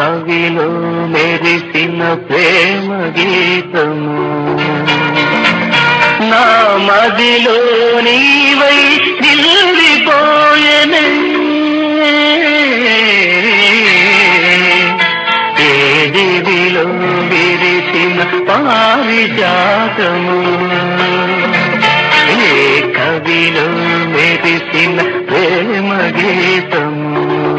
కవిలో మెరిసిన ప్రేమ గీతము నా మదిలో నీవై నిలిపోయనే ఏ దివిలో విరిసిన పారిజాతము ఏ కవిలో మెరిసిన ప్రేమ గీతము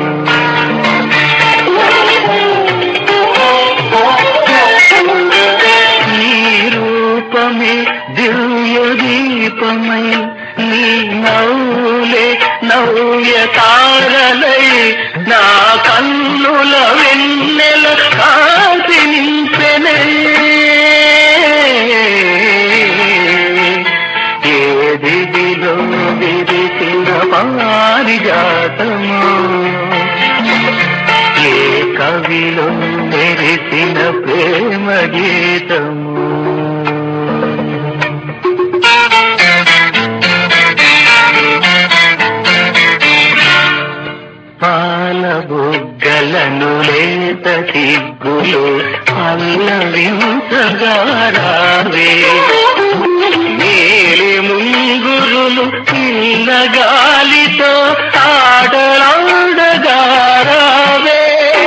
నీ రూపమే దివ్య దీపమై నీ నవ్వులే నవ్య తారలై నా కన్నుల వెన్నెల కాసి నింపెనే ఏ దివిలో విరిసిన పారిజాతము ఏ కవిలో మెరిసిన ప్రేమ గీతము పాల బుగ్గలను లేత సిగ్గులు పల్లవించగారావే నీలి ముంగురులు పిల్ల గాలితో ఆటలాడగారావే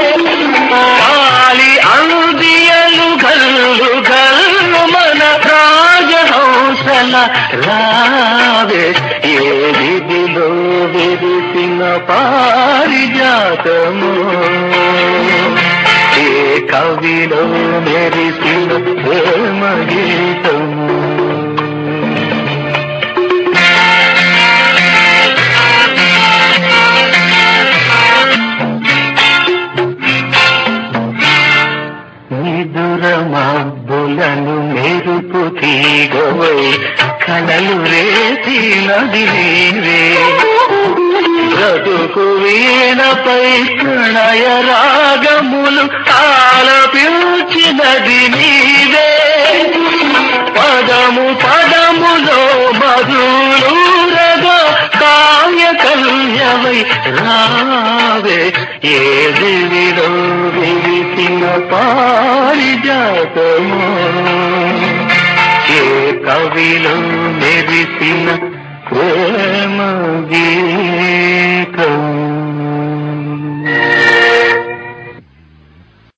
గాలి అనుదియలు గల్లు గల్లు మన రాజహంసల రావే ఏ విధిలో విరిసిన పారిజాతము ఏ కవిలో మెరిసిన ప్రేమ గీతము నిదుర మబ్బులను మెరుపు తీగవై కలలు రేసినది నీవే బ్రతుకు వీణపై ప్రణయ రాగములు ఆలపించినది నీవే పదము పదములో మధురగా కావ్య కల్యమై రావే ఏ దివిలో విరిసిన పారిజాతము ఏ కవిలో మెరిసిన ప్రేమ గీతం